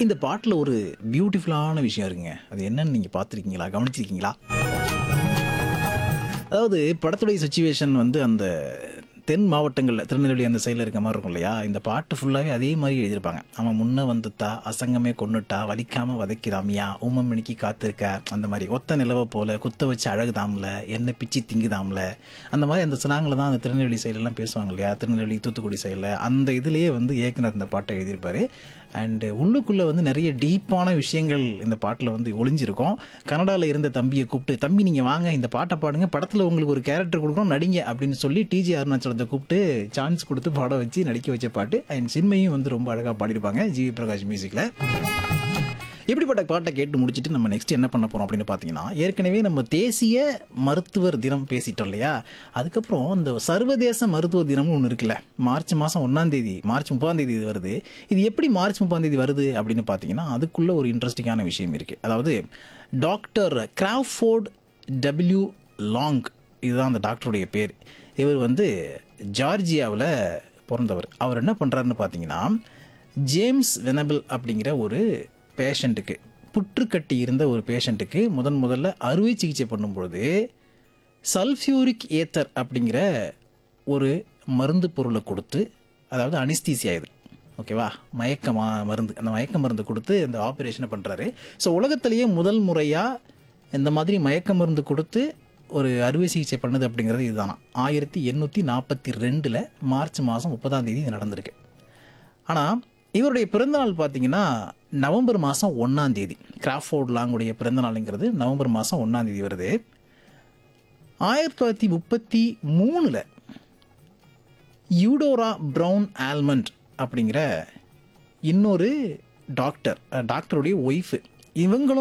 இந்த பாட்டில் ஒரு பியூட்டிஃபுல்லான விஷயம் இருக்குங்க அது என்னன்னு நீங்கள் பார்த்துருக்கீங்களா கவனிச்சிருக்கீங்களா அதாவது படத்துடைய சுச்சுவேஷன் வந்து அந்த தென் மாவட்டங்களில் திருநெல்வேலி அந்த சைடில் இருக்க மாதிரி இருக்கும் இல்லையா இந்த பாட்டு ஃபுல்லாகவே அதே மாதிரி எழுதியிருப்பாங்க அவன் முன்ன வந்துட்டா அசங்கமே கொன்னுட்டா வலிக்காம வதைக்கிறாமியா ஊமம் மணிக்கு காத்திருக்க அந்த மாதிரி ஒத்த நிலவை போல குத்த வச்சு அழகுதாம்ல என்ன பிச்சு திங்குதாம்ல அந்த மாதிரி அந்த சிலாங்கில் தான் அந்த திருநெல்வேலி சைடெல்லாம் பேசுவாங்க இல்லையா திருநெல்வேலி தூத்துக்குடி சைடில் அந்த இதுலேயே வந்து இயக்குனர் இந்த பாட்டை எழுதியிருப்பாரு அண்டு உள்ளுக்குள்ளே வந்து நிறைய டீப்பான விஷயங்கள் இந்த பாட்டில் வந்து ஒளிஞ்சிருக்கும் கனடாவில் இருந்த தம்பியை கூப்பிட்டு தம்பி நீங்கள் வாங்க இந்த பாட்டை பாடுங்க படத்தில் உங்களுக்கு ஒரு கேரக்டர் கொடுக்குறோம் நடிங்க அப்படின்னு சொல்லி டிஜி அருணாச்சலத்தை கூப்பிட்டு சான்ஸ் கொடுத்து பாட வச்சு நடிக்க வச்ச பாட்டு அண்ட் சின்மையும் வந்து ரொம்ப அழகாக பாடியிருப்பாங்க ஜிவி பிரகாஷ் மியூசிக்கில் இப்படிப்பட்ட பாட்டை கேட்டு முடிச்சுட்டு நம்ம நெக்ஸ்ட் என்ன பண்ண போறோம் அப்படின்னு பார்த்தீங்கன்னா ஏற்கனவே நம்ம தேசிய மருத்துவர் தினம் பேசிட்டோம் இல்லையா அதுக்கப்புறம் இந்த சர்வதேச மருத்துவ தினம்னு ஒன்று இருக்குல்ல மார்ச் மாதம் ஒன்றாம் தேதி மார்ச் முப்பதாம் தேதி இது வருது இது எப்படி மார்ச் முப்பதாம் தேதி வருது அப்படின்னு பார்த்தீங்கன்னா அதுக்குள்ள ஒரு இன்ட்ரெஸ்டிங்கான விஷயம் இருக்கு அதாவது டாக்டர் கிராஃபோர்ட் டபிள்யூ லாங் இதுதான் அந்த டாக்டருடைய பேர் இவர் வந்து ஜார்ஜியாவில் பிறந்தவர் அவர் என்ன பண்ணுறாருன்னு பார்த்தீங்கன்னா ஜேம்ஸ் வெனபிள் அப்படிங்கிற ஒரு பேஷண்ட்டுக்கு புற்றுக்கட்டி இருந்த ஒரு பேஷண்ட்டுக்கு முதன் முதல்ல அறுவை சிகிச்சை பண்ணும்பொழுது சல்ஃபியூரிக் ஏத்தர் அப்படிங்கிற ஒரு மருந்து பொருளை கொடுத்து அதாவது அனிஸ்தீசியா இது ஓகேவா மயக்க மா மருந்து அந்த மயக்க மருந்து கொடுத்து இந்த ஆப்ரேஷனை பண்ணுறாரு ஸோ உலகத்திலேயே முதல் முறையாக இந்த மாதிரி மயக்க மருந்து கொடுத்து ஒரு அறுவை சிகிச்சை பண்ணது அப்படிங்கிறது இதுதானா ஆயிரத்தி எண்ணூற்றி நாற்பத்தி ரெண்டில் மார்ச் மாதம் முப்பதாம் தேதி இது நடந்திருக்கு ஆனால் இவருடைய பிறந்தநாள் பார்த்தீங்கன்னா நவம்பர் மாதம் ஒன்றாம் தேதி கிராஃபோர்ட் லாங்குடைய பிறந்தநாளுங்கிறது நவம்பர் மாதம் ஒன்றாம் தேதி வருது ஆயிரத்தி தொள்ளாயிரத்தி முப்பத்தி மூணில் யூடோரா ப்ரௌன் ஆல்மண்ட் அப்படிங்கிற இன்னொரு டாக்டர் டாக்டருடைய ஒய்ஃபு இவங்களும்